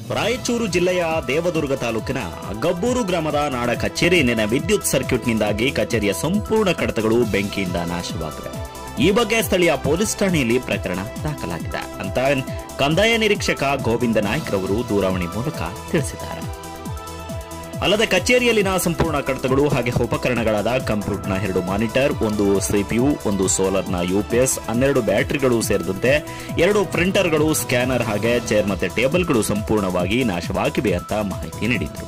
ರಾಯಚೂರು ಜಿಲ್ಲೆಯ ದೇವದುರ್ಗ ತಾಲೂಕಿನ ಗಬ್ಬೂರು ಗ್ರಾಮದ ನಾಡ ಕಚೇರಿ ನಿನ್ನೆ ವಿದ್ಯುತ್ ಸರ್ಕ್ಯೂಟ್ನಿಂದಾಗಿ ಕಚೇರಿಯ ಸಂಪೂರ್ಣ ಕಡತಗಳು ಬೆಂಕಿಯಿಂದ ನಾಶವಾಗಿವೆ ಈ ಬಗ್ಗೆ ಸ್ಥಳೀಯ ಪೊಲೀಸ್ ಠಾಣೆಯಲ್ಲಿ ಪ್ರಕರಣ ದಾಖಲಾಗಿದೆ ಅಂತ ಕಂದಾಯ ನಿರೀಕ್ಷಕ ಗೋವಿಂದ ನಾಯ್ಕ್ ರವರು ದೂರವಾಣಿ ಮೂಲಕ ತಿಳಿಸಿದ್ದಾರೆ ಅಲ್ಲದೆ ಕಚೇರಿಯಲ್ಲಿನ ಸಂಪೂರ್ಣ ಕಡತಗಳು ಹಾಗೆ ಉಪಕರಣಗಳಾದ ಕಂಪ್ಯೂಟರ್ನ ಎರಡು ಮಾನಿಟರ್ ಒಂದು ಸಿಪಿಯು ಒಂದು ಸೋಲಾರ್ನ ಯುಪಿಎಸ್ ಹನ್ನೆರಡು ಬ್ಯಾಟರಿಗಳು ಸೇರಿದಂತೆ ಎರಡು ಪ್ರಿಂಟರ್ಗಳು ಸ್ಕ್ಯಾನರ್ ಹಾಗೆ ಚೇರ್ ಮತ್ತೆ ಟೇಬಲ್ಗಳು ಸಂಪೂರ್ಣವಾಗಿ ನಾಶವಾಗಿವೆ ಅಂತ ಮಾಹಿತಿ ನೀಡಿದರು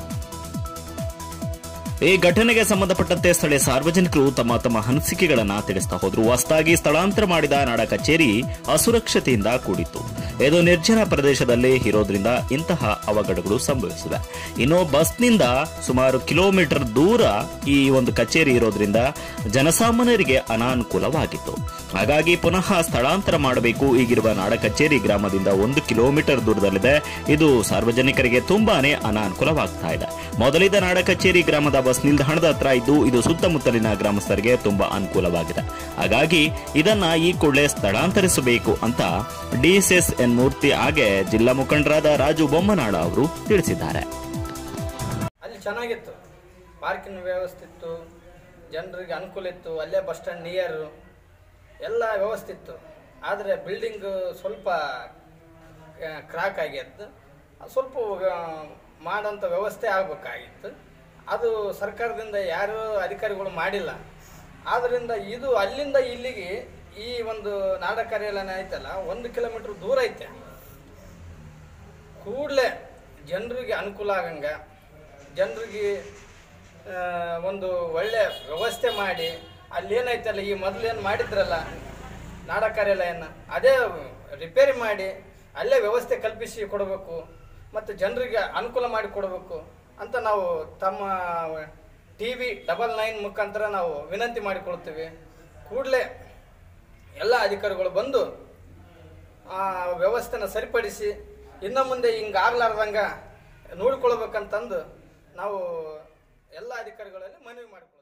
ಈ ಘಟನೆಗೆ ಸಂಬಂಧಪಟ್ಟಂತೆ ಸ್ಥಳೀಯ ಸಾರ್ವಜನಿಕರು ತಮ್ಮ ತಮ್ಮ ಅನಿಸಿಕೆಗಳನ್ನ ತಿಳಿಸ್ತಾ ಹೋದ್ರು ಹೊಸದಾಗಿ ಸ್ಥಳಾಂತರ ಮಾಡಿದ ನಾಡ ಕಚೇರಿ ಅಸುರಕ್ಷತೆಯಿಂದ ಕೂಡಿತ್ತು ಇದು ನಿರ್ಜನ ಪ್ರದೇಶದಲ್ಲಿ ಇರೋದ್ರಿಂದ ಇಂತಹ ಅವಘಡಗಳು ಸಂಭವಿಸಿವೆ ಇನ್ನು ಬಸ್ನಿಂದ ಸುಮಾರು ಕಿಲೋಮೀಟರ್ ದೂರ ಈ ಒಂದು ಕಚೇರಿ ಇರೋದ್ರಿಂದ ಜನಸಾಮಾನ್ಯರಿಗೆ ಅನಾನುಕೂಲವಾಗಿತ್ತು ಹಾಗಾಗಿ ಪುನಃ ಸ್ಥಳಾಂತರ ಮಾಡಬೇಕು ಈಗಿರುವ ನಾಡ ಕಚೇರಿ ಗ್ರಾಮದಿಂದ ಒಂದು ಕಿಲೋಮೀಟರ್ ದೂರದಲ್ಲಿದೆ ಇದು ಸಾರ್ವಜನಿಕರಿಗೆ ತುಂಬಾನೇ ಅನಾನುಕೂಲವಾಗ್ತಾ ಇದೆ ಮೊದಲಿದ್ದ ನಾಡ ಕಚೇರಿ ಗ್ರಾಮದ ಬಸ್ ನಿಲ್ದಾಣದ ಹತ್ರ ಇದ್ದು ಇದು ಸುತ್ತಮುತ್ತಲಿನ ಗ್ರಾಮಸ್ಥರಿಗೆ ತುಂಬಾ ಅನುಕೂಲವಾಗಿದೆ ಹಾಗಾಗಿ ಇದನ್ನ ಈ ಕೂಡಲೇ ಸ್ಥಳಾಂತರಿಸಬೇಕು ಅಂತ ಡಿಎಸ್ಎಸ್ ಎನ್ ಮೂರ್ತಿ ಹಾಗೆ ಜಿಲ್ಲಾ ಮುಖಂಡರಾದ ರಾಜು ಬೊಮ್ಮನಾಳ ಅವರು ತಿಳಿಸಿದ್ದಾರೆ ಅಲ್ಲಿ ಚೆನ್ನಾಗಿತ್ತು ಪಾರ್ಕಿನ ವ್ಯವಸ್ಥೆ ಇತ್ತು ಜನರಿಗೆ ಅನುಕೂಲ ಇತ್ತು ಅಲ್ಲೇ ಬಸ್ ಸ್ಟ್ಯಾಂಡ್ ನಿಯರು ಎಲ್ಲ ವ್ಯವಸ್ಥೆ ಇತ್ತು ಆದರೆ ಬಿಲ್ಡಿಂಗ್ ಸ್ವಲ್ಪ ಕ್ರಾಕ್ ಆಗ್ಯದ್ದು ಅದು ಸ್ವಲ್ಪ ಆ, ಮಾಡೋಂಥ ವ್ಯವಸ್ಥೆ ಆಗಬೇಕಾಗಿತ್ತು ಅದು ಸರ್ಕಾರದಿಂದ ಯಾರೂ ಅಧಿಕಾರಿಗಳು ಮಾಡಿಲ್ಲ ಆದ್ದರಿಂದ ಇದು ಅಲ್ಲಿಂದ ಇಲ್ಲಿಗೆ ಈ ಒಂದು ನಾಡ ಕಾರ್ಯಾಲಯ ಐತಲ್ಲ ಒಂದು ಕಿಲೋಮೀಟ್ರ್ ದೂರ ಐತೆ ಕೂಡಲೇ ಜನರಿಗೆ ಅನುಕೂಲ ಆಗಂಗ ಜನರಿಗೆ ಆ, ಒಂದು ಒಳ್ಳೆ ವ್ಯವಸ್ಥೆ ಮಾಡಿ ಅಲ್ಲೇನೈತಲ್ಲ ಈ ಮೊದಲೇನು ಮಾಡಿದ್ರಲ್ಲ ನಾಡ ಕಾರ್ಯಾಲಯನ ಅದೇ ರಿಪೇರಿ ಮಾಡಿ ಅಲ್ಲೇ ವ್ಯವಸ್ಥೆ ಕಲ್ಪಿಸಿ ಕೊಡಬೇಕು ಮತ್ತು ಜನರಿಗೆ ಅನುಕೂಲ ಮಾಡಿ ಕೊಡಬೇಕು ಅಂತ ನಾವು ತಮ್ಮ ಟಿ ವಿ ಡಬಲ್ ನೈನ್ ಮುಖಾಂತರ ನಾವು ವಿನಂತಿ ಮಾಡಿಕೊಳ್ತೀವಿ ಕೂಡಲೇ ಎಲ್ಲ ಅಧಿಕಾರಿಗಳು ಬಂದು ಆ ವ್ಯವಸ್ಥೆನ ಸರಿಪಡಿಸಿ ಇನ್ನು ಮುಂದೆ ಹಿಂಗೆ ಆಗ್ಲಾರ್ದಂಗ ನೋಡ್ಕೊಳ್ಬೇಕಂತಂದು ನಾವು ಎಲ್ಲ ಅಧಿಕಾರಿಗಳಲ್ಲಿ ಮನವಿ ಮಾಡ್ತೀವಿ